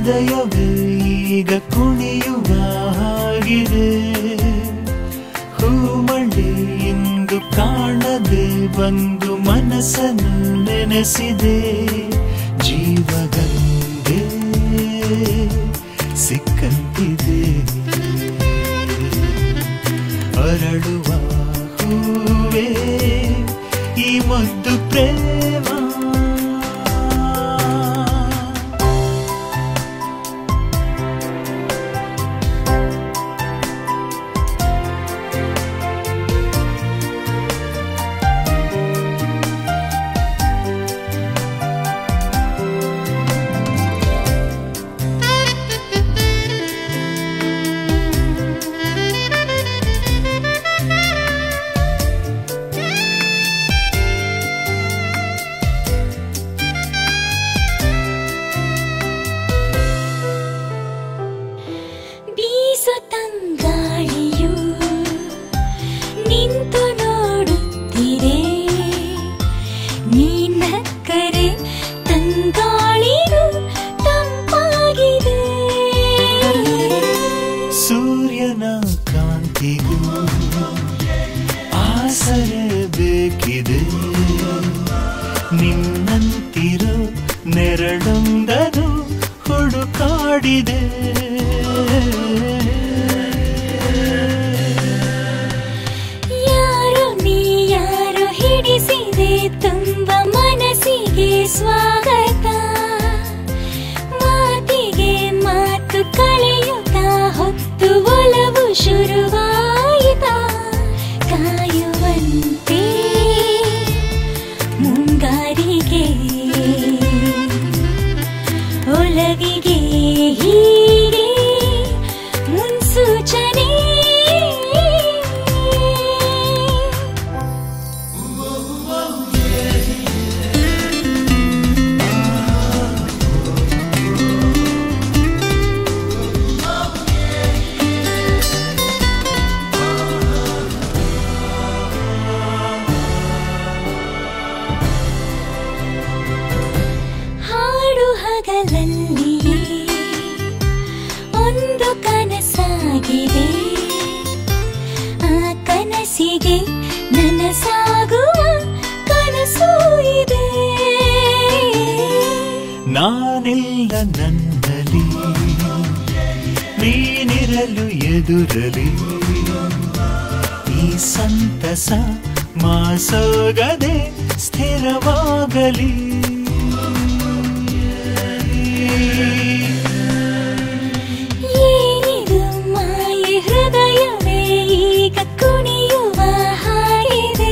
ಹೃದಯವೇ ಈಗ ಕುಣಿಯುವ ಹಾಗಿದೆ ಹೂಮಳೆ ಇಂದು ಕಾಣದೆ ಬಂದು ಮನಸ್ಸನ್ನು ನೆನೆಸಿದೆ ಜೀವಗಂಗೆ ಸಿಕ್ಕಂತಿದೆ ಅರಳುವ ಹೂವೇ ಈ ಮುದ್ದು ಪ್ರೇಮ ಬೀಸು ತಂಗಾಳಿಯು ನಿಂತು ನೋಡುತ್ತಿರೆ ನೀನಕ್ಕರೆ ತಂಗಾಳಿಯು ತಂಪಾಗಿದೆ ಸೂರ್ಯನ ಕಾಂತಿಗೂ ಆಸರೆ ಬೇಕಿದೆ ನಿನ್ನಂತಿರೋ ನೆರಳೊಂದನು ಹುಡುಕಾಡಿದೆ ಯಾರು ನೀ ಯಾರು ಹಿಡಿಸಿದೆ ತುಂಬ ಮನಸ್ಸಿಗೆ ಸ್ವಾಗತ ಮಾತಿಗೆ ಮಾತು ಕಳೆಯುತ್ತಾ ಹೊತ್ತು ಒಲವು ಶುರುವಾಯಿತ ಕಾಯುವಂತೆ ಮುಂಗಾರಿಗೆ ಒಲವಿಗೆ ಹೀಗೆ ಮುನ್ಸೂಚನೆ ಹಾಡು ಹಗಲಲ್ಲಿಯೇ ಒಂದು ಕನಸಾಗಿದೆ ಆ ಕನಸಿಗೆ ನನಸಾಗುವ ಕನಸು ಇದೆ ನಾನಿಲ್ಲ ನನ್ನಲ್ಲಿ ನೀನಿರಲು ಎದುರಲಿ ಈ ಸಂತಸ ಮಾಸೋಗದೆ ಸ್ಥಿರವಾಗಲಿ ಏನಿದು ಮಾಯೆ ಹೃದಯವೇ ಈಗ ಕುಣಿಯುವ ಹಾಗಿದೆ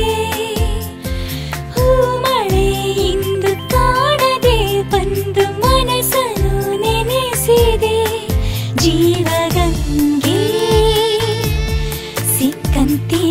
ಹೂಮಳೆ ಇಂದು ಕಾಣದೆ ಬಂದು ಮನಸ್ಸನ್ನು ನೆನೆಸಿದೆ ಜೀವಗಂಗೆ ಸಿಕ್ಕಂತೆ